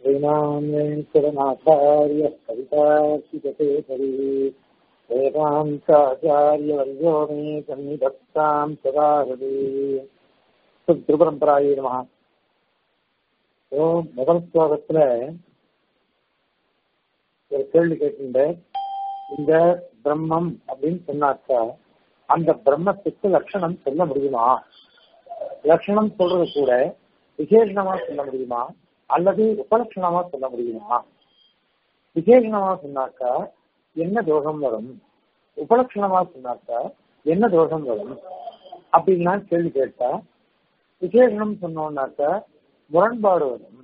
श्रीमान् वेङ्कटनाथार्य कवितार्कितकेसरी वेदान्ताचार्यवर्यो मे सन्निधत्तां सदा हृदि திருபரம்பராயே நம முதல் ஸ்லோகத்துல ஒரு கேள்வி கேட்டிருந்தேன் இந்த பிரம்மம் அப்படின்னு சொன்னாக்கா அந்த பிரம்மத்துக்கு லட்சணம் சொல்ல முடியுமா லட்சணம் சொல்றது கூட விசேஷணமா சொல்ல முடியுமா அல்லது உபலட்சணமா சொல்ல முடியுமா விசேஷணமா சொன்னாக்கா என்ன தோஷம் வரும் உபலட்சணமா சொன்னாக்கா என்ன தோஷம் வரும் அப்படின்லாம் கேள்வி கேட்டா விசேஷனம் சொன்னோம்னாக்கா முரண்பாடு வரும்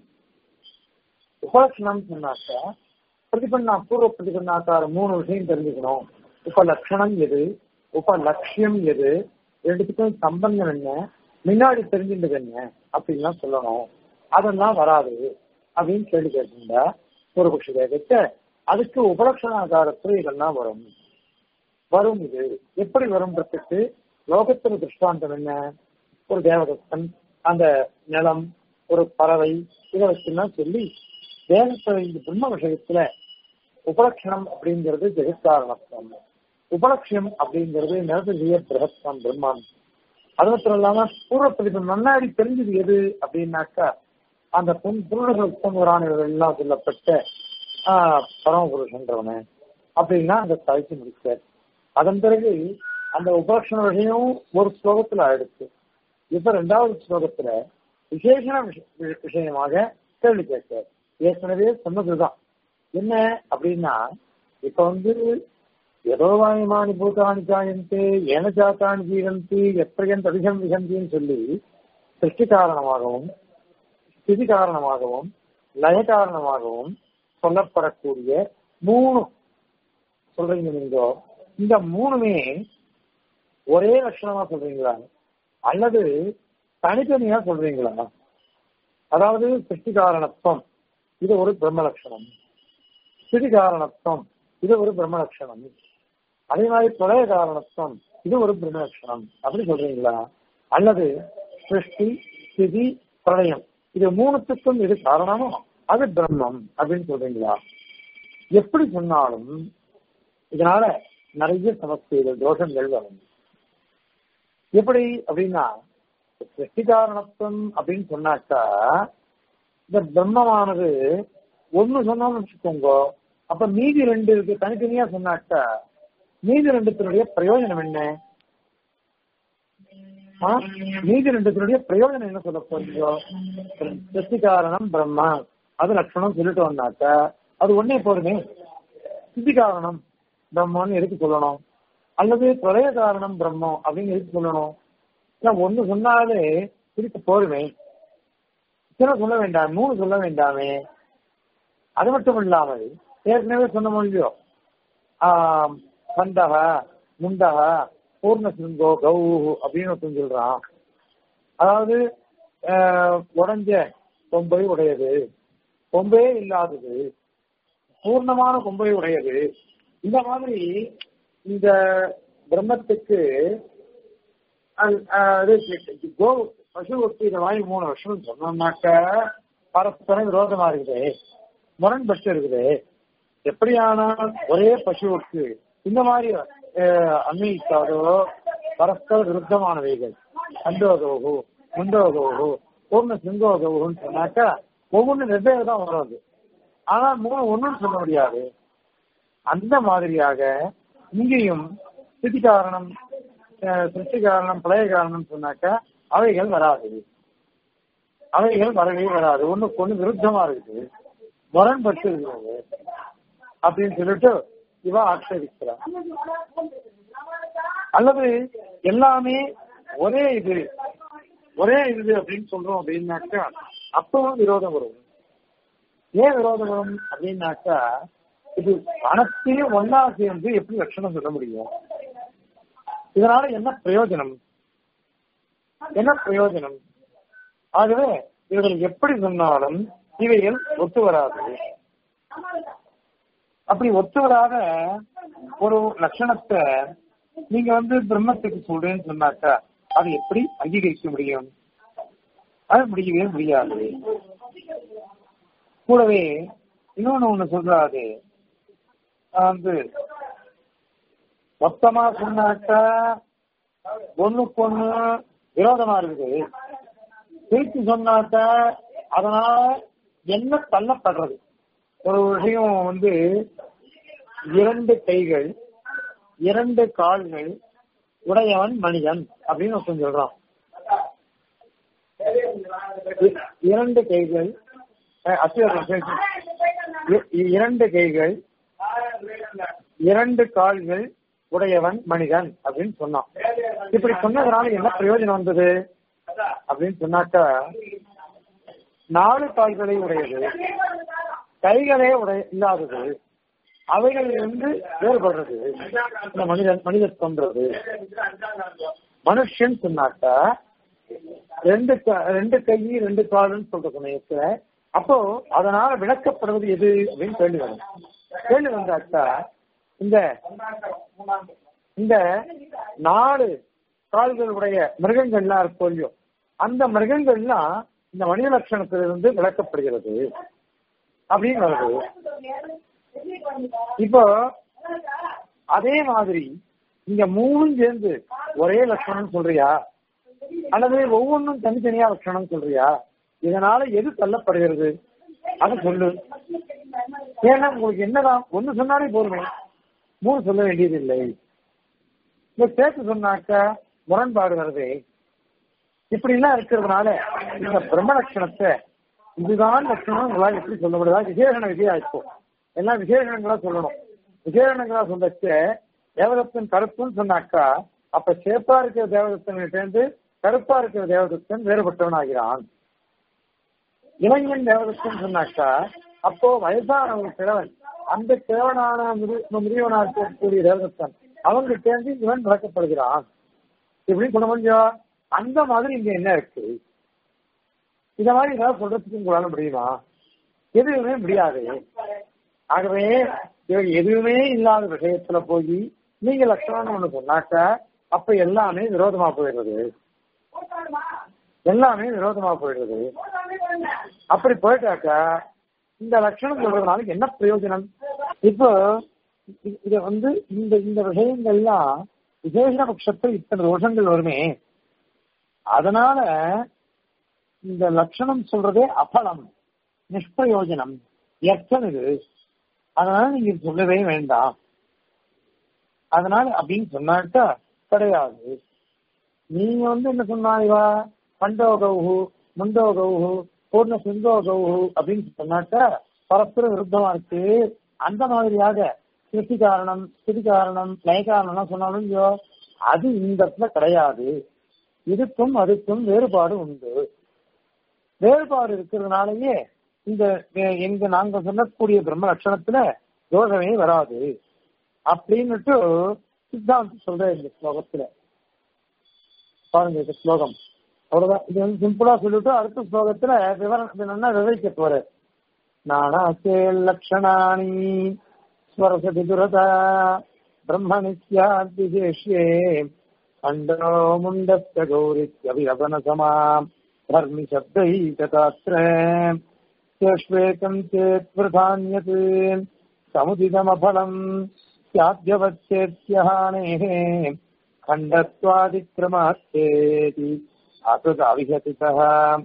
உபலட்சணம் சொன்னாக்கா பிரதிபண்ணா பூர்வ பிரதிபண்ணாக்கார மூணு விஷயம் தெரிஞ்சுக்கணும் உபலட்சணம் எது உபலட்சியம் எது ரெண்டுத்துக்கும் சம்பந்தம் என்ன முன்னாடி தெரிஞ்சின்றது என்ன அப்படின்லாம் சொல்லணும் அதெல்லாம் வராது அப்படின்னு கேள்வி கேட்டிருந்தா ஒரு பட்ச கேட்க அதுக்கு உபலட்சணாகாரத்துல இதெல்லாம் வரும் வரும் இது எப்படி வரும்ன்றதுக்கு லோகத்துல திருஷ்டாந்தம் என்ன ஒரு தேவதத்தன் அந்த நிலம் ஒரு பறவை இதை வச்சுலாம் சொல்லி தேவத்தை இந்த பிரம்ம விஷயத்துல உபலட்சணம் அப்படிங்கிறது ஜெகத்காரணத்துவம் உபலட்சியம் அப்படிங்கிறது நிலத்திலேயே பிரகத்வம் பிரம்மம் அது மட்டும் இல்லாம பூர்வ பதிப்பு முன்னாடி தெரிஞ்சது எது அப்படின்னாக்கா அந்த புருடர்கள் உத்தமரானவர்கள் எல்லாம் சொல்லப்பட்ட பரமபுருஷன்றவனு அப்படின்னா அந்த சாய்ச்சி முடிச்சார் அதன் பிறகு அந்த உபலட்சண விஷயம் ஒரு ஸ்லோகத்துல ஆயிடுச்சு இப்ப ரெண்டாவது ஸ்லோகத்துல விசேஷண விஷயமாக கேள்வி கேட்கிறார் ஏற்கனவே சொன்னதுதான் என்ன அப்படின்னா இப்ப வந்து எதோ வாயுமானி பூதானி ஜாயந்தே ஏன ஜாத்தானி ஜீவந்தி எப்பிரயன் அதிகம் விகந்தின்னு சொல்லி சிருஷ்டி காரணமாகவும் ஸ்திதி காரணமாகவும் லய காரணமாகவும் சொல்லப்படக்கூடிய மூணு சொல்றீங்க நீங்க இந்த மூணுமே ஒரே லட்சணமா சொல்றீங்களா அல்லது தனித்தனியா சொல்றீங்களா அதாவது சிருஷ்டி காரணத்துவம் இது ஒரு பிரம்ம லட்சணம் ஸ்திதி காரணத்துவம் இது ஒரு பிரம்ம லட்சணம் அதே மாதிரி பிரளய காரணத்துவம் இது ஒரு பிரம்ம லட்சணம் அப்படி சொல்றீங்களா அல்லது சிருஷ்டி ஸ்திதி பிரளயம் இது மூணுத்துக்கும் இது காரணமோ அது பிரம்மம் அப்படின்னு சொல்றீங்களா எப்படி சொன்னாலும் இதனால நிறைய சமஸ்கைகள் தோஷங்கள் வரும் எப்படி அப்படின்னா சிருஷ்டி காரணத்துவம் அப்படின்னு சொன்னாக்கா இந்த பிரம்மமானது ஒண்ணு சொன்னோம்னு வச்சுக்கோங்க அப்ப மீதி ரெண்டு இருக்கு தனித்தனியா சொன்னாக்கா மீதி ரெண்டுத்தினுடைய பிரயோஜனம் என்ன மீதி ரெண்டுத்தினுடைய பிரயோஜனம் என்ன சொல்ல போறீங்க சிருஷ்டி காரணம் பிரம்மா அது லட்சணம் சொல்லிட்டு வந்தாக்கா அது ஒன்னே போதுமே சித்தி காரணம் பிரம்மன்னு எதுக்கு சொல்லணும் அல்லது பிரளய காரணம் பிரம்மம் அப்படின்னு எதுக்கு சொல்லணும் ஏன்னா ஒண்ணு சொன்னாலே திருப்பி போருமே இத்தனை சொல்ல வேண்டாம் மூணு சொல்ல வேண்டாமே அது மட்டும் இல்லாமல் ஏற்கனவே சொன்ன மொழியோ பந்தக முண்டக பூர்ண சிங்கோ கௌ அப்படின்னு ஒருத்தன் சொல்றான் அதாவது உடஞ்ச கொம்பை உடையது கொம்பே இல்லாதது பூர்ணமான கொம்பை உடையது இந்த மாதிரி இந்த பிரம்மத்துக்கு கோ பசுவுக்கு இந்த வாயு மூணு வருஷம் சொன்னோம்னாக்க பரஸ்பரம் விரோதமா இருக்குது முரண்பட்டு இருக்குது எப்படியானால் ஒரே பசுவுக்கு இந்த மாதிரி அன்வயிக்காதோ பரஸ்பர விருத்தமானவைகள் அண்டோகோகு முண்டோகோகு பூர்ண சிங்கோகோகுன்னு சொன்னாக்கா ஒவ்வொன்று வெவ்வேறு தான் வரும் ஆனா மூணு ஒன்றும் சொல்ல முடியாது அந்த மாதிரியாக இங்கேயும் ஸ்திதி காரணம் சிருஷ்டி காரணம் பழைய காரணம் சொன்னாக்கா அவைகள் வராது அவைகள் வரவே வராது ஒண்ணுக்கு ஒண்ணு விருத்தமா இருக்குது முரண்பட்டு இருக்கிறது அப்படின்னு சொல்லிட்டு இவ ஆட்சேபிக்கிறார் அல்லது எல்லாமே ஒரே இது ஒரே இது அப்படின்னு சொல்றோம் அப்படின்னாக்கா அப்பவும் விரோதம் வரும் ஏன் விரோதம் வரும் அப்படின்னாக்கா இது அனைத்தையும் ஒன்னா சேர்ந்து எப்படி லட்சணம் சொல்ல முடியும் இதனால என்ன பிரயோஜனம் என்ன பிரயோஜனம் ஆகவே இவர்கள் எப்படி சொன்னாலும் இவைகள் ஒத்து வராது அப்படி ஒத்து வராத ஒரு லட்சணத்தை நீங்க வந்து பிரம்மத்துக்கு சொல்றேன்னு சொன்னாக்கா அது எப்படி அங்கீகரிக்க முடியும் அது முடியவே முடியாது கூடவே இன்னொன்னு ஒண்ணு சொல்றாரு வந்து மொத்தமா சொன்னாக்கா ஒண்ணுக்கு ஒண்ணு விரோதமா இருக்குது பிரித்து சொன்னாக்கா அதனால என்ன தள்ளப்படுறது ஒரு விஷயம் வந்து இரண்டு கைகள் இரண்டு கால்கள் உடையவன் மனிதன் அப்படின்னு ஒருத்தன் சொல்றான் இ- இரண்டு கைகள் அஹ் அசுவரன் பேசு. இ- இரண்டு கைகள் இரண்டு கால்கள் உடையவன் மனிதன் அப்படின்னு சொன்னான் இப்படி சொன்னதுனால என்ன பிரயோஜனம் வந்தது அப்படின்னு சொன்னாக்கா நாலு கால்களை உடையது கைகளே உடைய இல்லாதது அவைகளிலிருந்து வேறுபடுறது இந்த மனிதன் மனிதர் தோன்றது மனுஷன் சொன்னாக்கா ரெண்டு க- ரெண்டு கை ரெண்டு கால்னு சொல்ற சமயத்துல அப்போ அதனால விளக்கப்படுவது எது அப்படின்னு கேள்வி வரும் கேள்வி வந்தாக்கா இந்த இந்த நாலு கால்கள் உடைய மிருகங்கள்லாம் இருக்கும் இல்லையோ அந்த மிருகங்கள்லாம் இந்த மனித லட்சணத்திலிருந்து விளக்கப்படுகிறது அப்படின்னு வருது இப்போ அதே மாதிரி இங்க மூணும் சேர்ந்து ஒரே லட்சணம் சொல்றியா அல்லது ஒவ்வொன்றும் தனித்தனியா லட்சணம் சொல்றியா இதனால எது தள்ளப்படுகிறது அதை சொல்லு ஏன்னா உங்களுக்கு என்னதான் ஒண்ணு சொன்னாலே போதுமே மூணு சொல்ல வேண்டியது இல்லை இந்த சேர்த்து சொன்னாக்கா முரண்பாடு வருதே இப்படி எல்லாம் இருக்கிறதுனால இந்த பிரம்ம லட்சணத்தை இதுதான் லட்சணம் உங்களால் எப்படி சொல்ல முடியாது விசேஷண விதியா இப்போ எல்லாம் விசேஷணங்களா சொல்லணும் விசேஷணங்களா சொல்லச்ச தேவதத்தன் கருப்புன்னு சொன்னாக்கா அப்ப சேப்பா இருக்கிற தேவதத்தன் சேர்ந்து கருப்பா இருக்கிற தேவதத்தன் வேறுபட்டவன் ஆகிறான் இளைஞன் தேவதத்தன் சொன்னாக்கா அப்போ வயசான ஒரு கிழவன் அந்த கிழவனான மிரு- மிருகவனா இருக்கக்கூடிய தேவதத்தன் அவங்க சேர்ந்து இவன் வளர்க்கப்படுகிறான் இப்படின்னு சொல்ல முடியும் அந்த மாதிரி இங்க என்ன இருக்கு இந்த மாதிரி ஏதாவது சொல்றதுக்கு உங்களால முடியுமா எதுவுமே முடியாது ஆகவே இவங்க எதுவுமே இல்லாத விஷயத்துல போய் நீங்க லட்சணம்னு ஒண்ணு சொன்னாக்கா அப்ப எல்லாமே விரோதமா போயிடுறது எல்லாமே விரோதமா போயிடுறது அப்படி போயிட்டாக்கா இந்த லட்சணம் சொல்றதுனால என்ன பிரயோஜனம் இப்போ இ- இத வந்து இந்த இந்த விஷயங்கள்லாம் விசேஷ பட்சத்தில் இத்தனை தோஷங்கள் வருமே அதனால இந்த லட்சணம் சொல்றதே அபலம் நிஷ்பிரயோஜனம் எர்த்தம் இது அதனால நீங்க சொல்லவே வேண்டாம் அதனால அப்படின்னு சொன்னாக்கா கிடையாது நீங்க வந்து என்ன சொன்னா இவா பண்டோகவு முண்டோகவு பூர்ண சிந்தோகவு அப்படின்னு சொன்னாக்கா பரஸ்பர விருத்தமா இருக்கு அந்த மாதிரியாக சிருஷ்டி காரணம் ஸ்திதி காரணம் லய காரணம் சொன்னாலும் ஐயோ, அது இந்த இடத்துல கிடையாது இதுக்கும் அதுக்கும் வேறுபாடு உண்டு வேறுபாடு இருக்கிறதுனாலயே இந்த வே- எங்க நாங்க சொல்லக்கூடிய பிரம்ம லட்சணத்துல தோஷமே வராது அப்படின்னுட்டு சித்தாந்தம் சொல்றேன் இந்த ஸ்லோகத்துல பாருங்க இந்த ஸ்லோகம் அவ்வளவுதான் இது வந்து சிம்பிளா சொல்லிட்டு அடுத்த ஸ்லோகத்துல விவரம் என்னன்னா விவரிக்க போற நானாச்சே லட்சணானி ஸ்வரசதி துரதா பிரம்மணித்யாதிசேஷ்யே அண்டோ முண்டஸ்ய கௌரித்யபிரபன சமாம் धर्मि शब्दैकतात्र यश्वेकम् चेत् प्रधान्यत् समुदितमफलम् स्याद्यवच्छेत्यहानेः खण्डत्वादिक्रमार्थेति अकृताविहतितः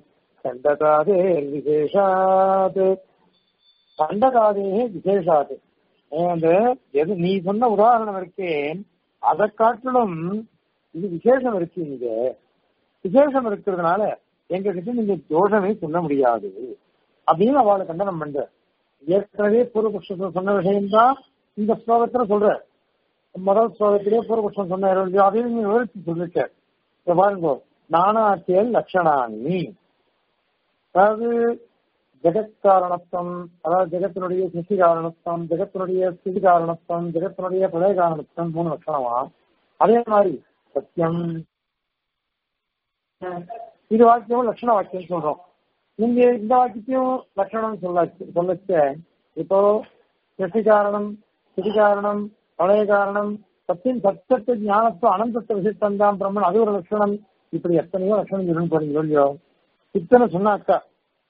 खण्डकादेर्विशेषात् கண்டகாதேகே விசேஷாது அந்த எது நீ சொன்ன உதாரணம் இருக்கே அதை காட்டிலும் இது விசேஷம் இருக்கு இங்க விசேஷம் இருக்கிறதுனால எங்க கிட்ட நீங்க தோஷமே சொல்ல முடியாது அப்படின்னு அவளை கண்டனம் பண்ற ஏற்கனவே பூர்வபக்ஷத்துல சொன்ன விஷயம்தான் இந்த ஸ்லோகத்துல சொல்ற முதல் ஸ்லோகத்திலே பூர்வபக்ஷம் சொன்ன இருபது அதையும் நீங்க விவரித்து சொல்லிருக்க இத பாருங்க நானாத்தியல் லட்சணானி அதாவது ஜெகத் காரணத்துவம் அதாவது ஜெகத்தினுடைய சிருஷ்டி காரணத்துவம் ஜெகத்தினுடைய ஸ்திதி காரணத்துவம் ஜெகத்தினுடைய பிரளய காரணத்துவம் மூணு லட்சணமா அதே மாதிரி சத்தியம் இது வாக்கியம் லட்சண வாக்கியம் சொல்றோம் நீங்க இந்த வாக்கியத்தையும் லட்சணம் சொல்ல சொல்லச்ச இப்போ சிருஷ்டி காரணம் ஸ்திதி காரணம் பிரளய காரணம் சத்தியம் சத்தத்தை ஞானத்துவம் அனந்தத்தை விசித்தம் தான் பிரம்மன் அது ஒரு லட்சணம் இப்படி எத்தனையோ லட்சணம் சொல்லணும் போறீங்க இல்லையோ இத்தனை சொன்னாக்கா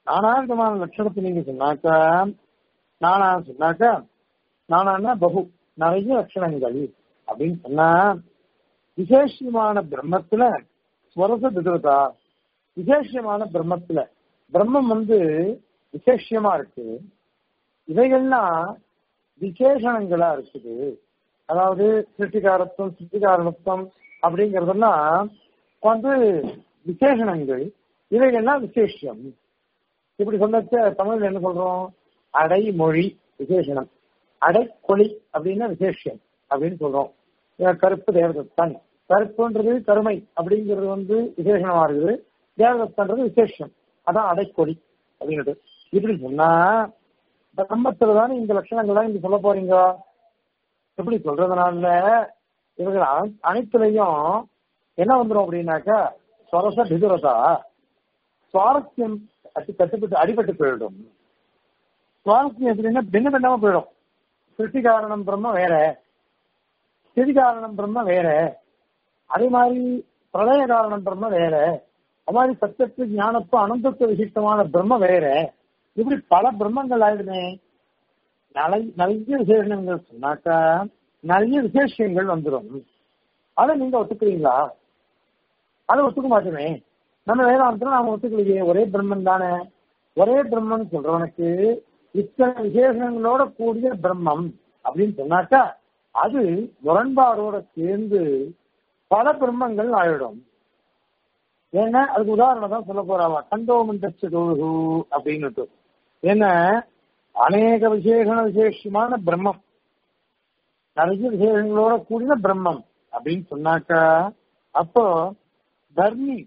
நானா விதமான லட்சணத்தை நீங்க சொன்னாக்கா நானா சொன்னாக்கா நானான்னா பகு நிறைய லட்சணங்கள் அப்படின்னு சொன்னா விசேஷமான பிரம்மத்துல ஸ்வரச விதவதா விசேஷமான பிரம்மத்துல பிரம்மம் வந்து விசேஷமா இருக்கு இவைகள்லாம் விசேஷணங்களா இருக்குது அதாவது சிருஷ்டிகாரத்துவம் சிருஷ்டிகாரணத்துவம் அப்படிங்கறதெல்லாம் வந்து விசேஷணங்கள் இவைகள்லாம் விசேஷம் இப்படி சொல்லச்ச தமிழ்ல என்ன சொல்றோம் அடை மொழி விசேஷணம் அடைக்கொழி அப்படின்னா விசேஷம் அப்படின்னு சொல்றோம் கருப்பு தேவதத்தன் கருப்புன்றது கருமை அப்படிங்கிறது வந்து விசேஷமா இருக்குது தேவதத்தன்றது விசேஷம் அதான் அடைக்கொடி அப்படின்னுட்டு இப்படி சொன்னா பிரம்மத்துல தானே இந்த லட்சணங்கள்லாம் இங்க சொல்ல போறீங்க எப்படி சொல்றதுனால இவர்கள் அனைத்துலையும் என்ன வந்துடும் அப்படின்னாக்கா சொரச பிதுரதா சுவாரஸ்யம் கட்டு கட்டுப்பட்டு அடிபட்டு போயிடும் சுவாரஸ்யம் எப்படின்னா பின்ன பின்னமா போயிடும் சிருஷ்டி காரணம் பிரம்ம வேற ஸ்திதி காரணம் பிரம்ம வேற அதே மாதிரி பிரளய காரணம் பிரம்ம வேற அது மாதிரி சத்தியத்து ஞானத்துவம் அனந்தத்துவ விசிஷ்டமான பிரம்ம வேற இப்படி பல பிரம்மங்கள் ஆயிடுமே நிறைய விசேஷங்கள் சொன்னாக்கா நிறைய விசேஷங்கள் வந்துடும் அதை நீங்க ஒத்துக்கிறீங்களா அதை ஒத்துக்க மாட்டோமே நம்ம வேதாந்தத்துல நாம ஒத்துக்கலையே ஒரே பிரம்மன் தானே ஒரே பிரம்மன் சொல்றவனுக்கு இத்தனை விசேஷங்களோட கூடிய பிரம்மம் அப்படின்னு சொன்னாக்கா அது முரண்பாடோட சேர்ந்து பல பிரம்மங்கள் ஆயிடும் ஏன்னா அதுக்கு உதாரணம் தான் சொல்ல போறாவா கண்டோமண்டோகு அப்படின்னுட்டு ஏன்னா அநேக விசேஷண விசேஷமான பிரம்மம் நிறைய விசேஷங்களோட கூடின பிரம்மம் அப்படின்னு சொன்னாக்கா அப்போ தர்மி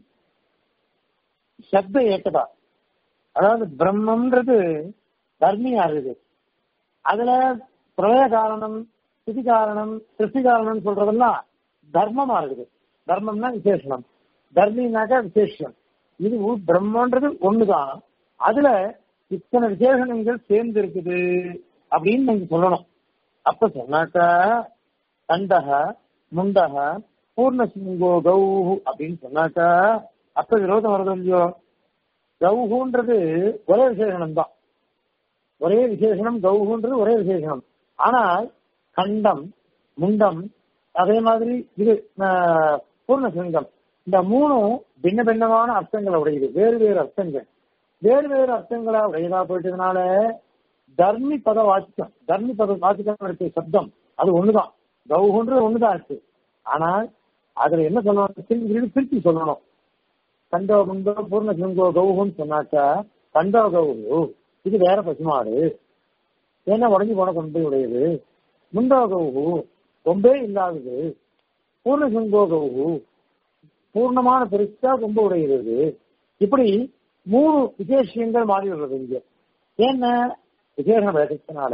சப்த ஏக்கதா அதாவது பிரம்மன்றது தர்மியா இருக்குது அதுல பிரளய காரணம் ஸ்திதி காரணம் சிருஷ்டி காரணம் சொல்றதெல்லாம் தர்மமா இருக்குது தர்மம்னா விசேஷனம் தர்மினாக்கா விசேஷம் இது பிரம்மன்றது ஒண்ணுதான் அதுல இத்தனை விசேஷணங்கள் சேர்ந்து இருக்குது அப்படின்னு நீங்க சொல்லணும் அப்ப சொன்னாக்கா கண்டக முண்டக பூர்ணசிங்கோ கௌஹு அப்படின்னு சொன்னாக்கா அப்ப விரோதம் வருது இல்லையோ கௌஹுன்றது ஒரே விசேஷனம் தான் ஒரே விசேஷனம் கௌஹுன்றது ஒரே விசேஷனம் ஆனால் கண்டம் முண்டம் அதே மாதிரி இது பூர்ணசிங்கம் இந்த மூணும் பின்ன பின்னமான அர்த்தங்களை உடையது வேறு வேறு அர்த்தங்கள் வேறு வேறு அர்த்தங்களா உடையதா போயிட்டதுனால தர்மி பத வாக்கியம் தர்மி பத வாக்கியம் இருக்கு சப்தம் அது ஒண்ணுதான் கௌஹுன்றது ஒண்ணுதான் இருக்கு ஆனால் அதுல என்ன சொல்லணும் பிரிச்சு சொல்லணும் கண்டோ முண்டோ பூர்ண சிங்கோ கௌஹுன்னு சொன்னாக்கா கண்டோ கௌஹு இது வேற பசுமாடு ஏன்னா உடஞ்சி போன கொம்பை உடையது முண்டோ கௌஹு கொம்பே இல்லாதது பூர்ண சிங்கோ கௌஹு பூர்ணமான பெருசா கொம்பு உடைகிறது இப்படி மூணு விசேஷங்கள் மாறி விடுறது இங்க ஏன்னா விசேஷ வேதத்தினால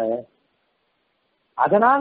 அதனால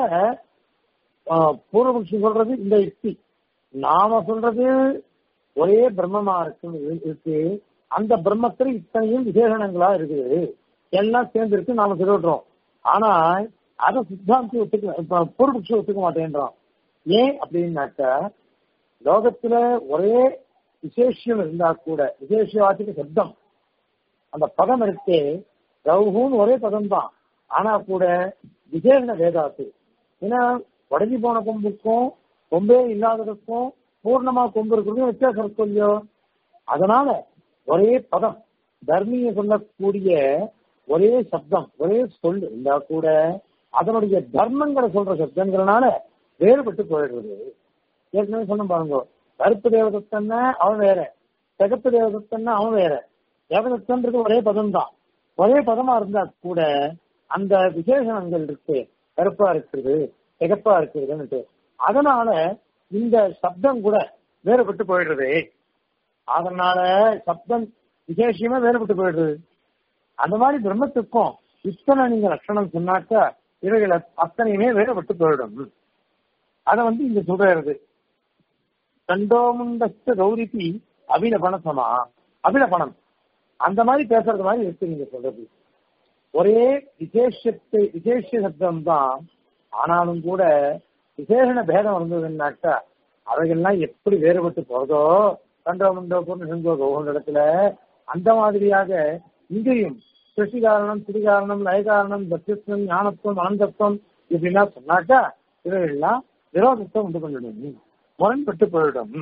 பூர்வபக்ஷி சொல்றது இந்த யுக்தி நாம சொல்றது ஒரே பிரம்மமா இருக்கு இருக்கு அந்த பிரம்மத்துல இத்தனையும் விசேஷணங்களா இருக்குது எல்லாம் சேர்ந்து இருக்கு நாம சொல்லிடுறோம் ஆனா அதை சித்தாந்தி ஒத்துக்க பூர்வபக்ஷி ஒத்துக்க மாட்டேன்றான் ஏன் அப்படின்னாக்க லோகத்துல ஒரே விசேஷம் இருந்தா கூட விசேஷவாசிக்கு சப்தம் அந்த பதம் இருக்கே ரவுஹூன்னு ஒரே பதம் தான் ஆனா கூட விசேஷ வேதாத்து ஏன்னா உடஞ்சி போன கொம்புக்கும் கொம்பே இல்லாததுக்கும் பூர்ணமா கொம்பு இருக்கிறதும் வித்தியாசம் இருக்கும் இல்லையோ அதனால ஒரே பதம் தர்மிய சொல்லக்கூடிய ஒரே சப்தம் ஒரே சொல் இருந்தா கூட அதனுடைய தர்மங்களை சொல்ற சப்தங்கிறனால வேறுபட்டு போயிடுறது ஏற்கனவே சொன்ன பாருங்க கருப்பு தேவதத்தன்னா அவன் வேற சிகப்பு தேவதத்தன்னா அவன் வேற தேவதத்தன்றது ஒரே பதம் தான் ஒரே பதமா இருந்தா கூட அந்த விசேஷணங்கள் இருக்கு கருப்பா இருக்கிறது சிகப்பா இருக்கிறதுன்னுட்டு அதனால இந்த சப்தம் கூட வேறுபட்டு போயிடுறது அதனால சப்தம் விசேஷமே வேறுபட்டு போயிடுறது அந்த மாதிரி பிரம்மத்துக்கும் இத்தனை நீங்க லட்சணம் சொன்னாக்கா இவைகள் அத்தனையுமே வேறுபட்டு போயிடும் அத வந்து இங்க சொல்றது கண்டோமுண்டஸ்த கௌரிபி அபிலபணசமா அபிலபணம் அந்த மாதிரி பேசுறது மாதிரி இருக்கு நீங்க சொல்றது ஒரே விசேஷத்தை விசேஷ சப்தம் தான் ஆனாலும் கூட விசேஷண பேதம் இருந்ததுன்னாக்கா அவைகள்லாம் எப்படி வேறுபட்டு போறதோ கண்டோ முண்டோ பொண்ணு செஞ்சோ ஒவ்வொரு இடத்துல அந்த மாதிரியாக இங்கேயும் சிருஷ்டி காரணம் சிறு காரணம் லய காரணம் தத்தியத்துவம் ஞானத்துவம் அனந்தத்துவம் இப்படின்னா சொன்னாக்கா இவைகள்லாம் விரோதத்தை உண்டு பண்ணிடும் முரண்பட்டு போயிடும்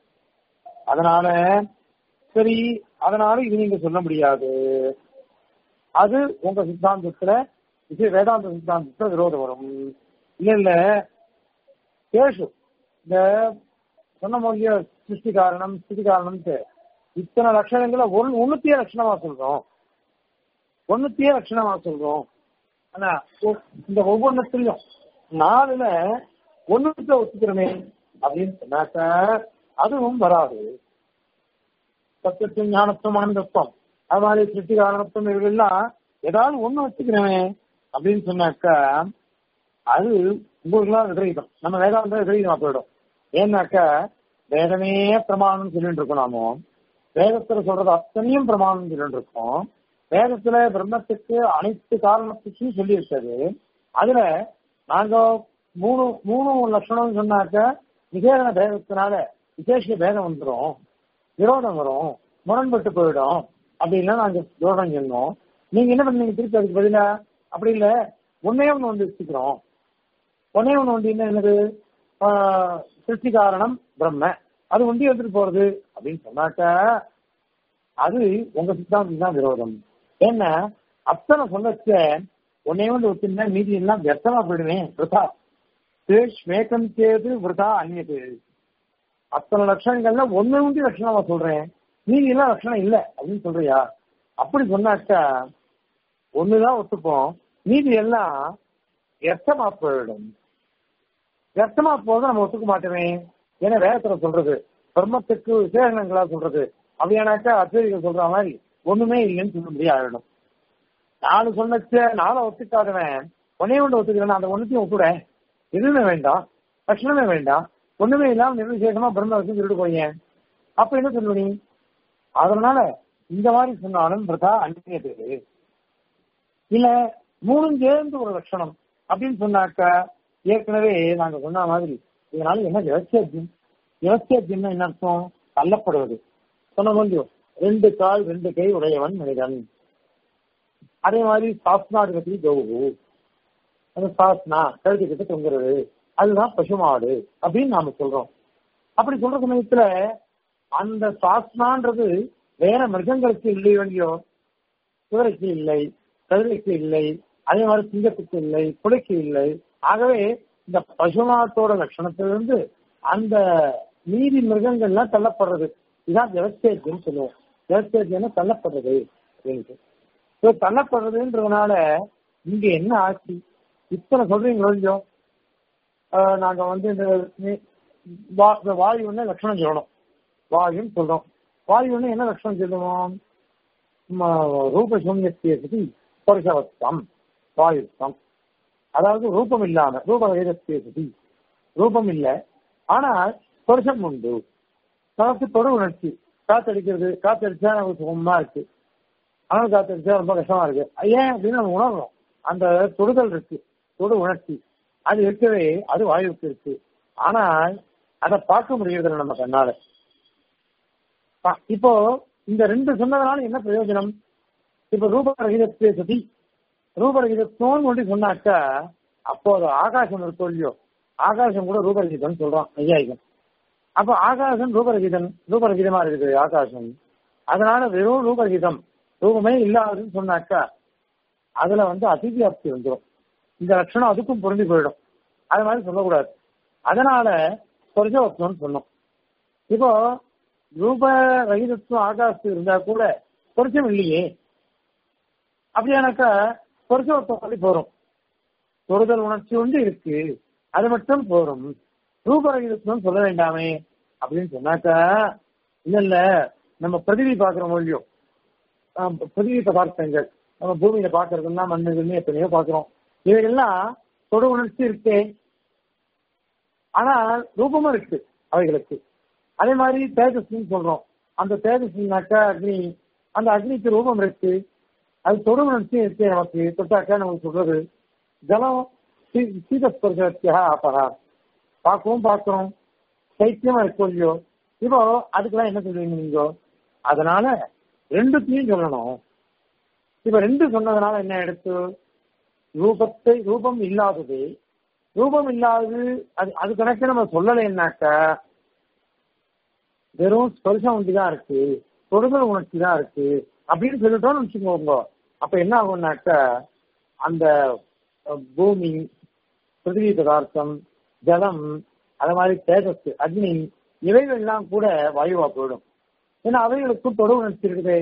அதனால சரி அதனால இது நீங்க சொல்ல முடியாது அது உங்க சித்தாந்தத்துல இது வேதாந்த சித்தாந்தத்துல விரோதம் வரும் இல்ல இல்ல கேஷு இந்த சொன்ன மொழிய சிருஷ்டி காரணம் ஸ்திதி காரணம்ட்டு இத்தனை லட்சணங்களை ஒன் ஒண்ணுத்தையே லட்சணமா சொல்றோம் ஒண்ணுத்தையே லட்சணமா சொல்றோம் ஆனா ஒ- இந்த ஒவ்வொன்றுத்திலையும் நாலுல ஒண்ணுத்த ஒத்துக்கிறோமே அப்படின்னு சொன்னாக்க அதுவும் வராது சத்தியத்துவம் ஞானத்துவம் ஆனந்தத்துவம் அது மாதிரி சிருஷ்டி காரணத்துவம் இவர்கள்லாம் ஏதாவது ஒண்ணு வச்சுக்கிறோமே அப்படின்னு சொன்னாக்கா அது உங்களுக்குலாம் விபரீதம் நம்ம வேதாந்தம் விபரீதமா போயிடும் ஏன்னாக்கா வேதமே பிரமாணம் சொல்லிட்டு இருக்கோம் நாமோ வேதத்துல சொல்றது அத்தனையும் பிரமாணம் சொல்லிட்டு இருக்கோம் வேதத்துல பிரம்மத்துக்கு அனைத்து காரணத்துக்கும் சொல்லி இருக்கிறது அதுல நாங்க மூணு மூணு லட்சணம் சொன்னாக்க விசேஷ பேதத்தினால விசேஷ பேதம் வந்துடும் விரோதம் வரும் முரண்பட்டு போயிடும் அப்படின்னா நாங்க விரோதம் சொன்னோம் நீங்க என்ன பண்ணீங்க திருப்பி அதுக்கு பதிலா அப்படி இல்ல ஒன்னே ஒண்ணு வந்து வச்சுக்கிறோம் ஒன்னே ஒண்ணு வந்து என்ன என்னது ஆஹ், சிருஷ்டி காரணம் பிரம்ம அது ஒண்டி எடுத்துட்டு போறது அப்படின்னு சொன்னாக்க அது உங்க சித்தாந்தம் தான் விரோதம் ஏன்னா அத்தனை சொல்லச்ச ஒன்னே வந்து ஒத்துனா மீதி எல்லாம் வியர்த்தமா போயிடுவேன் விரதா ஸ்வேகம் சேது விரதா அந்நியது அத்தனை லட்சணங்கள்ல ஒண்ணு உண்டி லட்சணமா சொல்றேன் மீதி எல்லாம் லட்சணம் இல்ல அப்படின்னு சொல்றியா அப்படி சொன்னாக்கா ஒண்ணுதான் ஒத்துப்போம் மீதி எல்லாம் வியர்த்தமா போயிடும் வியர்த்தமா போதும் நம்ம ஒத்துக்க மாட்டோமே ஏன்னா வேதத்துல சொல்றது பிரம்மத்துக்கு விசேஷங்களா சொல்றது அப்படியானாக்கா அத்வைதிகள் சொல்ற மாதிரி ஒண்ணுமே இல்லைன்னு சொல்ல முடியாது ஆயிடும் நாலு சொன்னச்ச நாளை ஒத்துக்காதவன் ஒன்னே ஒன்று ஒத்துக்கிறேன் அந்த ஒண்ணுத்தையும் ஒத்துட எதுவுமே வேண்டாம் லட்சணமே வேண்டாம் ஒண்ணுமே இல்லாம நிர்விசேஷமா பிரம்ம வச்சு சொல்லிட்டு போய் அப்ப என்ன சொல்லுவ நீ அதனால இந்த மாதிரி சொன்னாலும் பிரதா அந்நியது இல்ல மூணும் சேர்ந்து ஒரு லட்சணம் அப்படின்னு சொன்னாக்கா ஏற்கனவே நாங்க சொன்ன மாதிரி இதனால என்ன விவசாயம் விவசாயம் என்ன அர்த்தம் தள்ளப்படுவது சொன்ன முடியும் ரெண்டு கால் ரெண்டு கை உடையவன் மனிதன் அதே மாதிரி சாஸ்னாடு பத்தி கௌவு அந்த சாஸ்னா கழுத்துக்கிட்ட தொங்குறது அதுதான் பசுமாடு அப்படின்னு நாம சொல்றோம் அப்படி சொல்ற சமயத்துல அந்த சாஸ்னான்றது வேற மிருகங்களுக்கு இல்லையோ இல்லையோ குதிரைக்கு இல்லை கழுதைக்கு இல்லை அதே மாதிரி சிங்கத்துக்கு இல்லை புலிக்கு இல்லை ஆகவே இந்த பசுமாட்டோட லட்சணத்திலிருந்து அந்த நீதி மிருகங்கள்லாம் தள்ளப்படுறது இதான் ஜெவஸ்டேஜ்னு சொல்லுவோம் ஜெவஸ்டேஜ்னா தள்ளப்படுறது அப்படின்ட்டு ஸோ தள்ளப்படுறதுன்றதுனால இங்க என்ன ஆச்சு இத்தனை சொல்றீங்க கொஞ்சம் ஆஹ் நாங்க வந்து இந்த நீ- வா- இந்த வாயுன்னு லட்சணம் சொல்லணும் வாயுன்னு சொல்றோம் வாயுன்னு என்ன லட்சணம் சொல்லுவோம் ம- ரூபசூன்யத்தை புருஷவத்தம் வாயுத்தம் அதாவது ரூபம் இல்லாம ரூப வேதத்தை ரூபம் இல்ல ஆனால் புருஷம் உண்டு நமக்கு தொடு உணர்ச்சி காத்தடிக்கிறது காத்தடிச்சா நமக்கு சுகமா இருக்கு ஆனால் காத்தடிச்சா ரொம்ப கஷ்டமா இருக்கு ஏன் அப்படின்னு நம்ம உணர்றோம் அந்த தொடுதல் இருக்கு தொடு உணர்ச்சி அது இருக்கவே அது வாயுவுக்கு இருக்கு ஆனால் அதை பார்க்க முடியறதில்ல நம்ம கண்ணால பா- இப்போ இந்த ரெண்டு சொன்னதுனால என்ன பிரயோஜனம் இப்ப ரூபரகிதத்தை சதி ரூபரகிதத்துவம் ஒன்று சொன்னாக்கா அப்போ அது ஆகாசம் இருக்கோ இல்லையோ ஆகாசம் கூட ரூபரகிதம் சொல்றான் ஐயாயிரம் அப்ப ஆகாசம் ரூபரகிதம் ரூபரகிதமா இருக்குது ஆகாசம் அதனால வெறும் ரூபரகிதம் ரூபமே இல்லாததுன்னு சொன்னாக்கா அதுல வந்து அதிவியாப்தி வந்துடும் இந்த லட்சணம் அதுக்கும் பொருந்தி போயிடும் அது மாதிரி சொல்லக்கூடாது அதனால சொர்ஜவத்வம்னு சொன்னோம் இப்போ ரூப ரகிதத்துவம் ஆகாசத்து இருந்தா கூட பொருத்தம் இல்லையே அப்படியானாக்கா பொருத்தவத்துவம் சொல்லி போறோம் தொடுதல் உணர்ச்சி ஒன்று இருக்கு அது மட்டும் போறோம் ரூபரகிதத்துவம் சொல்ல வேண்டாமே அப்படின்னு சொன்னாக்கா இல்ல இல்ல நம்ம பிரதிவி பாக்குறோம் இல்லையோ ஆஹ் பிரதிவி பதார்த்தங்கள் நம்ம பூமியில பாக்குறதுன்னா மண்ணுகள்னு எத்தனையோ பாக்குறோம் இவைகள்லாம் தொடு உணர்ச்சி இருக்கே ஆனால் ரூபமும் இருக்கு அவைகளுக்கு அதே மாதிரி தேஜஸ்ன்னு சொல்றோம் அந்த தேஜஸ்னாக்கா அக்னி அந்த அக்னிக்கு ரூபம் இருக்கு அது தொடு உணர்ச்சி இருக்கு நமக்கு தொட்டாக்கா நமக்கு சொல்றது ஜலம் சீ- சீதஸ்பர்சத்தியா ஆப்பரா பார்க்கவும் பார்க்கிறோம் சைத்தியமா இருக்கும் இல்லையோ இப்போ அதுக்கெல்லாம் என்ன சொல்றீங்க நீங்க அதனால ரெண்டுத்தையும் சொல்லணும் இப்ப ரெண்டு சொன்னதுனால என்ன எடுத்து ரூபத்தை ரூபம் இல்லாதது ரூபம் இல்லாதது அது அது கணக்கு நம்ம சொல்லலைன்னாக்க வெறும் ஸ்பர்சம் ஒண்டி தான் இருக்கு தொடுதல் உணர்ச்சி தான் இருக்கு அப்படின்னு சொல்லிட்டோம்னு வச்சுக்கோங்க அப்ப என்ன ஆகும்னாக்க அந்த அஹ், பூமி பிருத்திவி பதார்த்தம் ஜலம் அது மாதிரி தேஜஸ் அக்னி இவைகள் எல்லாம் கூட வாயுவா போயிடும் ஏன்னா அவைகளுக்கும் தொடு உணர்ச்சி இருக்குதே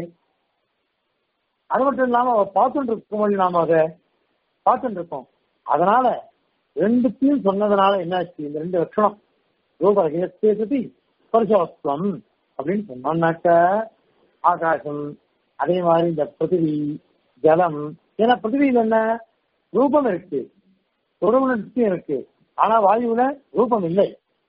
அது மட்டும் இல்லாம அவ பார்த்துட்டு இருக்கோம் நாம அதை பார்த்துட்டு இருக்கோம் அதனால ரெண்டுத்தையும் சொன்னதுனால என்னாச்சு இந்த ரெண்டு லட்சணம் ரூபரகத்தி ஸ்பர்சவத்வம் அப்படின்னு சொன்னோம்னாக்க ஆகாசம் அதே மாதிரி இந்த பிருத்திவி ஜலம் ஏன்னா பிருத்திவியில் என்ன ரூபம் இருக்கு தொடுவுணர்ச்சியும் இருக்கு ஆனா வாயுவுல ரூபம் இல்லை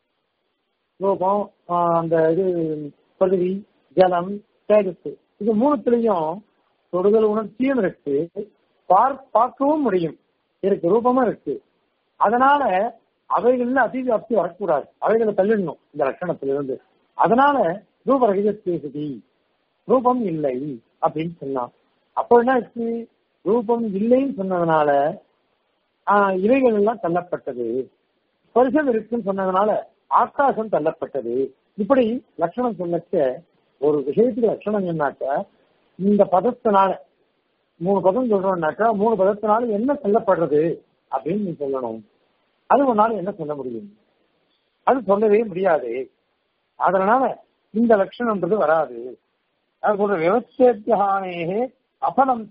ரூபம் ஆஹ் அந்த இது பிருத்திவி ஜலம் தேஜஸ் இது மூணுத்திலையும் தொடுதல் உணர்ச்சியும் இருக்கு பார் பார்க்கவும் முடியும் இருக்கு ரூபமும் இருக்கு அதனால அவைகள்ல அதிவியாப்தி வரக்கூடாது அவைகளை தள்ளிடணும் இந்த லட்சணத்திலிருந்து அதனால ரூபரகிதத்தி ரூபம் இல்லை அப்படின்னு சொன்னான் அப்போ என்ன ஆச்சு ரூபம் இல்லைன்னு சொன்னதுனால ஆஹ் இவைகள் எல்லாம் தள்ளப்பட்டது ஸ்பர்சம் இருக்குன்னு சொன்னதுனால ஆகாசம் தள்ளப்பட்டது இப்படி லட்சணம் சொன்னச்ச ஒரு விஷயத்துக்கு லட்சணம் சொன்னாக்க இந்த பதத்தினால மூணு பதம் சொல்றோம்னாக்கா மூணு பதத்தினால என்ன சொல்லப்படுறது அப்படின்னு நீ சொல்லணும் அது உன்னால என்ன சொல்ல முடியும் அது சொல்லவே முடியாது அதனால இந்த லட்சணம்ன்றது வராது அது சொல்ற விவசாயத்தியானே அபலம்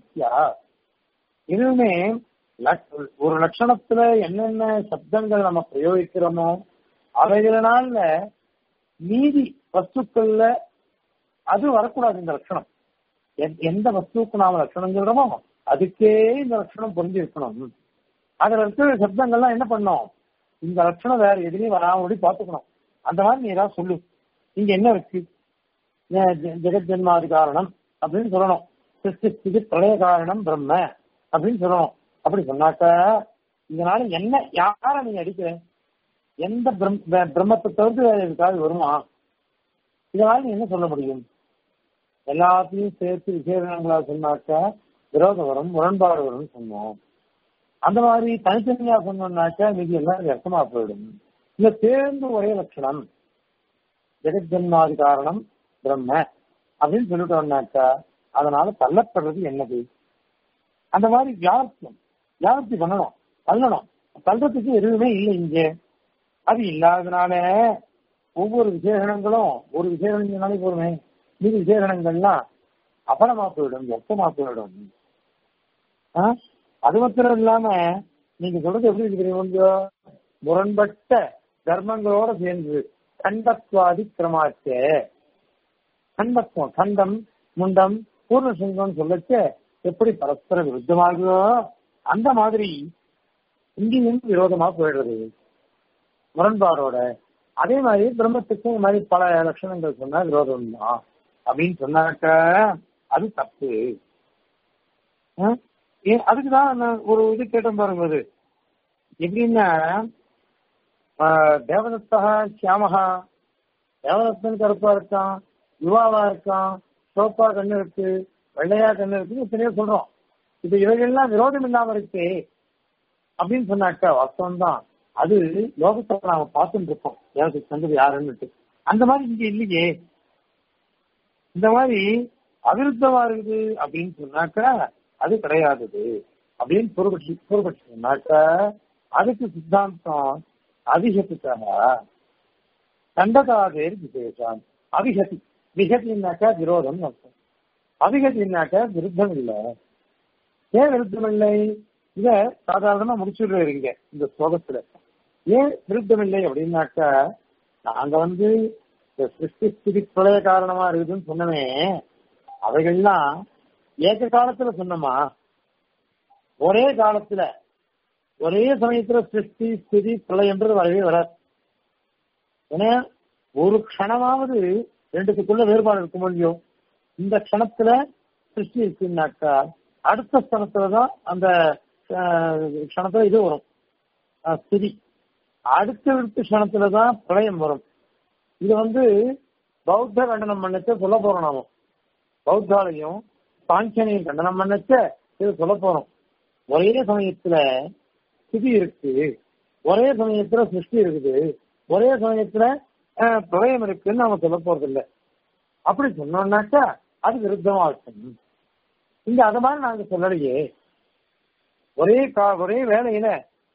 இதுவுமே லக்- ஒரு லட்சணத்துல என்னென்ன சப்தங்கள் நம்ம பிரயோகிக்கிறோமோ அவைகளினால மீதி வஸ்துக்கள்ல அது வரக்கூடாது இந்த லட்சணம் எந்த- எந்த வஸ்துவுக்கு நாம லட்சணம் சொல்றோமோ அதுக்கே இந்த லட்சணம் புரிஞ்சு இருக்கணும் அதுல இருக்கிற சப்தங்கள்லாம் என்ன பண்ணோம் இந்த லட்சணம் வேற எதுலயும் வராமடி பாத்துக்கணும் அந்த மாதிரி நீ ஏதாவது சொல்லு இங்க என்ன இருக்கு ஜெ- ஜெ- ஜெகத் ஜென்மாதி காரணம் அப்படின்னு சொல்லணும் சிருஷ்டி ஸ்திதி பிரளய காரணம் பிரம்ம அப்படின்னு சொல்லணும் அப்படி சொன்னாக்க இதனால என்ன யார நீங்க அடிக்கிற எந்த பிரம்- ப- பிரம்மத்தை தவிர்த்து வேற எதுக்காவது வருமா இதனால நீ என்ன சொல்ல முடியும் எல்லாத்தையும் சேர்த்து விசேஷங்களா சொன்னாக்க விரோதம் வரும் முரண்பாடு வரும்னு சொன்னோம் அந்த மாதிரி தனித்தனியா சொன்னோம்னாக்க மீதி எல்லாம் வியர்த்தமா போயிடும் இந்த சேர்ந்து ஒரே லட்சணம் ஜெகஜன்மாதி காரணம் பிரம்ம அப்படின்னு சொல்லிட்டோம்னாக்கா அதனால தள்ளப்படுறது என்னது அந்த மாதிரி வியாப்தியம் வியாப்தி பண்ணணும் தள்ளணும் தள்ளுறதுக்கு எதுவுமே இல்லை இங்கே அது இல்லாததுனால ஒவ்வொரு விசேஷணங்களும் ஒரு விசேஷனாலே போதுமே மீதி விசேஷணங்கள்லாம் அபலமா போயிடும் வெப்பமா போயிடும் ஆ? அது மாத்திரம் இல்லாம நீங்க சொல்றது எப்படி இருக்கு தெரியுமா முரண்பட்ட தர்மங்களோட சேர்ந்து கண்டத்வாதி கிரமாச்சே கண்டத்துவம் கண்டம் முண்டம் பூர்ண சிங்கம் சொல்லச்ச எப்படி பரஸ்பர விருத்தமாகுதோ அந்த மாதிரி இங்கேயும் விரோதமா போயிடுறது முரண்பாடோட அதே மாதிரி பிரம்மத்துக்கும் இந்த மாதிரி பல லட்சணங்கள் சொன்னா விரோதம் தான் அப்படின்னு சொன்னாக்க அது தப்பு ஆ? ஏன் அதுக்குதான் நான் ஒரு இது கேட்டேன் பாருங்க அது எப்படின்னா ஆ, தேவதத்தா சியாமகா தேவதத்தன் கருப்பா இருக்கான் யுவாவா இருக்கான் சோப்பா கண்ணு இருக்கு வெள்ளையா கண்ணு இருக்கு எத்தனையோ சொல்றோம் இப்ப இவைகள்லாம் விரோதம் இல்லாம இருக்கு அப்படின்னு சொன்னாக்கா வாஸ்தவம் தான் அது லோகத்துல நாம பார்த்துட்டு இருக்கோம் தேவத்துக்கு சந்தது யாருன்னுட்டு அந்த மாதிரி இங்க இல்லையே இந்த மாதிரி அவிருத்தமா இருக்குது அப்படின்னு சொன்னாக்கா அது கிடையாதது அப்படின்னு பொறுபட்சி பொறுபட்சி சொன்னாக்கா அதுக்கு சித்தாந்தம் அதிகத்துக்காக கண்டதாதேர் விசேஷம் அவிகதி விகதினாக்கா விரோதம் அர்த்தம் அவிகதினாக்கா விருத்தம் இல்லை ஏன் விருத்தம் இல்லை இத சாதாரணமா முடிச்சுடுறாரு இங்க இந்த ஸ்லோகத்துல ஏன் விருத்தம் இல்லை அப்படின்னாக்கா நாங்க வந்து இந்த சிருஷ்டி ஸ்திதி பிரளய காரணமா இருக்குதுன்னு சொன்னமே அவைகள்லாம் ஏக காலத்துல சொன்னோமா ஒரே காலத்துல ஒரே சமயத்துல சிருஷ்டி ஸ்திதி பிரளயன்றது வரவே வராது ஏன்னா ஒரு க்ஷணமாவது ரெண்டுத்துக்குள்ள வேறுபாடு இருக்கும் இல்லையோ இந்த க்ஷணத்துல சிருஷ்டி இருக்குன்னாக்கா அடுத்த ஸ்தலத்துலதான் அந்த ஆஹ், க்ஷணத்துல இது வரும் ஆஹ், ஸ்திதி அடுத்த அடுத்த க்ஷணத்துலதான் பிரளயம் வரும் இது வந்து பௌத்த கண்டனம் பண்ணத்தை சொல்ல போறோம் நாம பௌத்தாலையும் சாங்கியனை கண்டனம் பண்ணச்ச இது சொல்ல போறோம் ஒரே சமயத்துல ஸ்திதி இருக்கு ஒரே சமயத்துல சிருஷ்டி இருக்குது ஒரே சமயத்துல அஹ், பிரளயம் இருக்குன்னு நாம சொல்ல போறது இல்ல அப்படி சொன்னோம்னாக்கா அது விருத்தமா இருக்கும் இங்க அத மாதிரி நாங்க சொல்லலையே ஒரே கா ஒரே வேலையில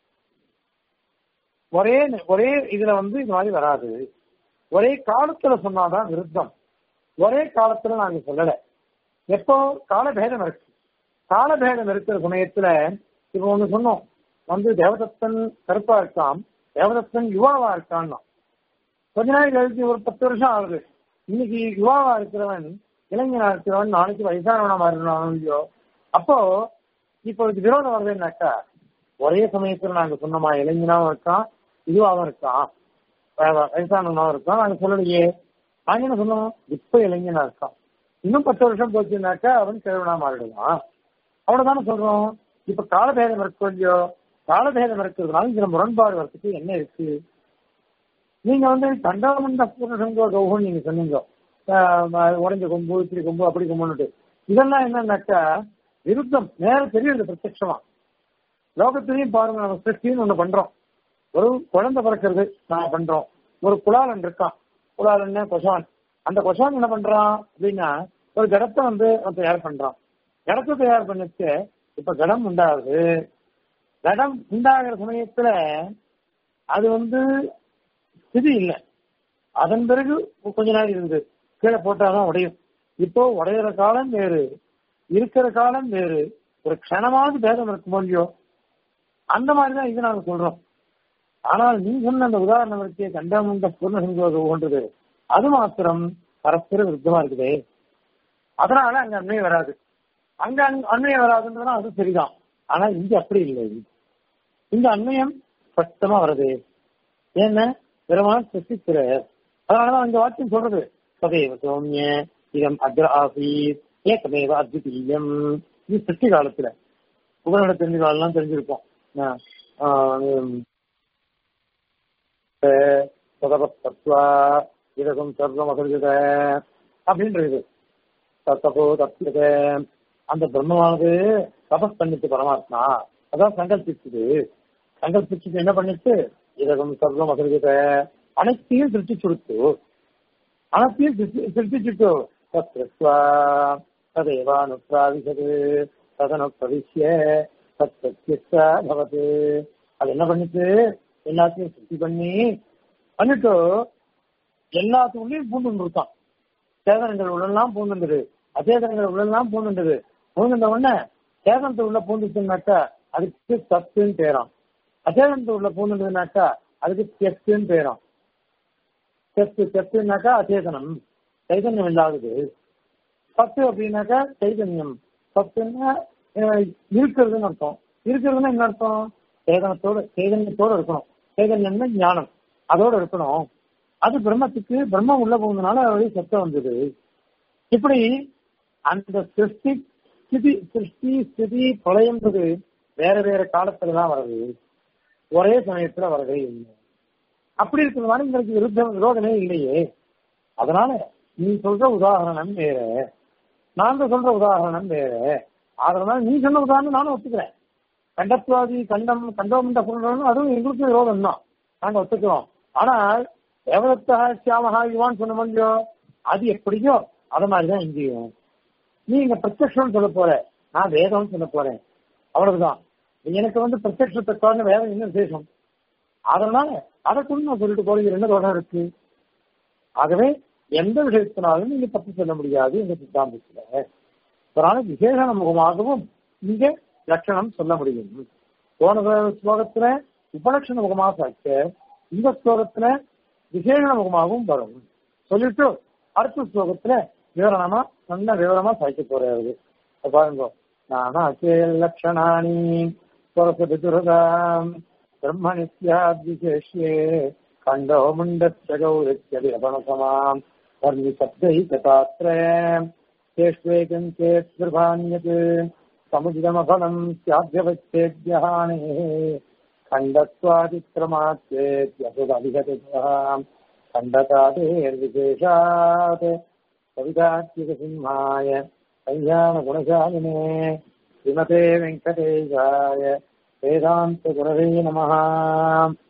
ஒரே ஒரே இதுல வந்து இது மாதிரி வராது ஒரே காலத்துல சொன்னாதான் விருத்தம் ஒரே காலத்துல நாங்க சொல்லல எப்போ காலபேதம் இருக்கு காலபேதம் இருக்கிற சமயத்துல இப்ப ஒண்ணு சொன்னோம் வந்து தேவதத்தன் கருப்பா இருக்கான் தேவதத்தன் யுவாவா இருக்கான்னா கொஞ்ச நாள் கழிச்சு ஒரு பத்து வருஷம் ஆகுது இன்னைக்கு யுவாவா இருக்கிறவன் இளைஞனா இருக்கிறவன் நாளைக்கு வயசானவனா மாறினானோ இல்லையோ அப்போ இப்போ இது விரோதம் வருதுன்னாக்கா ஒரே சமயத்துல நாங்க சொன்னோமா இளைஞனாவும் இருக்கான் இதுவாகவும் இருக்கான் வ- வயசானவனாவும் இருக்கான் நாங்க சொல்லலையே நாங்க என்ன சொன்னோம் இப்ப இளைஞனா இருக்கான் இன்னும் பத்து வருஷம் போச்சுனாக்கா அவன் கிழவனா மாறிடுவான் அவ்வளவுதானே சொல்றோம் இப்ப காலபேதம் இருக்கோ இல்லையோ காலபேதம் இருக்கிறதுனால இதுல முரண்பாடு வரத்துக்கு என்ன இருக்கு நீங்க வந்து கண்டாமண்ட பூர்ணசங்கோ கௌகம் நீங்க சொன்னீங்க ஆஹ் உடைஞ்ச கொம்பு இப்படி கொம்பு அப்படி கொம்புன்னுட்டு இதெல்லாம் என்னன்னாக்கா விருத்தம் நேர தெரியுது பிரத்யட்சமா லோகத்திலையும் பாருங்க நம்ம சிருஷ்டின்னு ஒண்ணு பண்றோம் ஒரு குழந்தை பிறக்கிறது நாம பண்றோம் ஒரு குலாலன் இருக்கான் குலாலன் கொசான் அந்த கொசான் என்ன பண்றான் அப்படின்னா ஒரு கடத்தை வந்து அவன் தயார் பண்றான் கடத்தை தயார் பண்ணிட்டு இப்ப கடம் உண்டாகுது கடம் உண்டாகிற சமயத்துல அது வந்து ஸ்திதி இல்லை அதன் பிறகு கொஞ்ச நாள் இருந்தது கீழே போட்டாதான் உடையும் இப்போ உடையிற காலம் வேறு இருக்கிற காலம் வேறு ஒரு க்ஷணமாவது பேதம் இருக்குமோ இல்லையோ அந்த மாதிரிதான் இது நாங்க சொல்றோம் ஆனால் நீ சொன்ன அந்த உதாரணம் இருக்கே கண்டாமந்த பூர்ணசங்கோக போன்றது அது மாத்திரம் பரஸ்பர விருத்தமா இருக்குதே அதனால அங்க அண்மையை வராது அங்க அண்- அண்மையை வராதுன்றதுனா அது சரிதான் ஆனா இங்க அப்படி இல்லை இந்த அண்மையம் ஸ்பஷ்டமா வருது ஏன்னா பெருமாள் சிருஷ்டிக்கிறார் அதனாலதான் அந்த வாக்கியம் சொல்றது சதேவ சௌமிய இதம் அக்ர ஆசீத் ஏகமேவ அத்விதீயம் இது சிருஷ்டி காலத்துல புகழோட தெரிஞ்ச காலம்லாம் தெரிஞ்சிருப்போம் ஆஹ் ஆஹ் தத்வா இதகம் சர்வம் அகர்ஜத அப்படின்றது தத்தபோ தத்துவத அந்த பிரம்மமானது தபஸ் பண்ணிட்டு பரமாத்மா அதான் சங்கல்பிச்சுது சங்கல்பிச்சுட்டு என்ன பண்ணிட்டு இதகம் சர்வம் அகர்ஜத அனைத்தையும் திருச்சி கொடுத்து அனைத்தையும் திருச்சிச்சுட்டு தத்வா ததேவானுப்ராவிசது ததனு பிரவிஷ்ய தத் பிரத்யக்ஷா பவது அது என்ன பண்ணிட்டு எல்லாத்தையும் சுத்தி பண்ணி பண்ணிட்டு எல்லாத்துக்குள்ளேயும் பூண்டு இருக்கான் சேதனங்கள் உள்ளெல்லாம் பூந்துண்டது அச்சேதனங்கள் உள்ளெல்லாம் பூந்துண்டது பூந்துட்ட உடனே சேதனத்தை உள்ள பூந்துச்சுனாக்கா அதுக்கு சத்துன்னு பேராம் அச்சேதனத்தை உள்ள பூந்துட்டதுனாக்கா அதுக்கு செத்துன்னு பேராம் செத்து செத்துனாக்கா அச்சேதனம் சைதன்யம் இல்லாதது சத்து அப்படின்னாக்கா சைதன்யம் சத்துன்னா அஹ், இருக்கிறதுன்னு அர்த்தம் இருக்கிறதுன்னா என்ன அர்த்தம் சேதனத்தோட சைதன்யத்தோட இருக்கணும் சைதன்யம்னா ஞானம் அதோட இருக்கணும் அது பிரம்மத்துக்கு பிரம்மம் உள்ள போனதுனால அவருடைய சத்தம் வந்தது இப்படி அந்த சிருஷ்டி ஸ்திதி சிருஷ்டி ஸ்திதி பிரளயம்ன்றது வேற வேற காலத்துல தான் வருது ஒரே சமயத்துல வரவே இல்லை அப்படி இருக்கிறதுனால எங்களுக்கு விருத்த விரோதமே இல்லையே அதனால நீ சொல்ற உதாரணம் வேற நாங்க சொல்ற உதாரணம் வேற அதனால நீ சொன்ன உதாரணம் நானும் ஒத்துக்கிறேன் கண்டத்வாதி கண்டம் கண்டோமண்ட சொல்றோம் அதுவும் எங்களுக்கும் விரோதம் தான் நாங்க ஒத்துக்கிறோம் ஆனால் தேவதத்தா சியாமஹா யுவான் சொன்ன முடியோ அது எப்படியோ அது மாதிரிதான் இங்கேயும் நீ இங்க பிரத்யக்ஷம் சொல்ல போற நான் வேதம் சொல்ல போறேன் அவ்வளவுதான் எனக்கு வந்து பிரத்யக்ஷத்தை காரணம் வேதம் என்ன விசேஷம் அதனால அதை கொண்டு நான் சொல்லிட்டு போறது என்ன தோஷம் இருக்கு ஆகவே எந்த விஷயத்தினாலும் நீங்க தப்பு சொல்ல முடியாது எங்க சித்தாந்தத்துல அதனால விசேஷ முகமாகவும் இங்க லட்சணம் சொல்ல முடியும் போன ஸ்லோகத்துல உபலட்சண முகமாக சாய்க்க இந்த ஸ்லோகத்துல விசேஷ முகமாகவும் வரும் சொல்லிட்டு அடுத்த ஸ்லோகத்துல விவரணமா நல்ல விவரமா சாய்க்க போறாரு இப்ப பாருங்க நானாச்சே லட்சணானி புரசதுரதாம் பிரம்ம நித்யாத்விசேஷ்யே கண்டோ முண்டஸ்ய கௌரித்யதி அபணசமாம் வர்ணி சப்தைகதாத்ர சேஷ்வேகம் சேத் பிரபான்யத் சமுதிதமபலம் ஸ்யாத்யவச்சேத்யஹானே खण्डत्वादिक्रमाच्चेत्यसुदधिगतिभ्याम् खण्डतादेर्विशेषात् कवितात्मिकसिंहाय கல்யாண குணசாலினே ஸ்ரீமதே வெங்கடேஷாய வேதாந்த குரவே நமஹா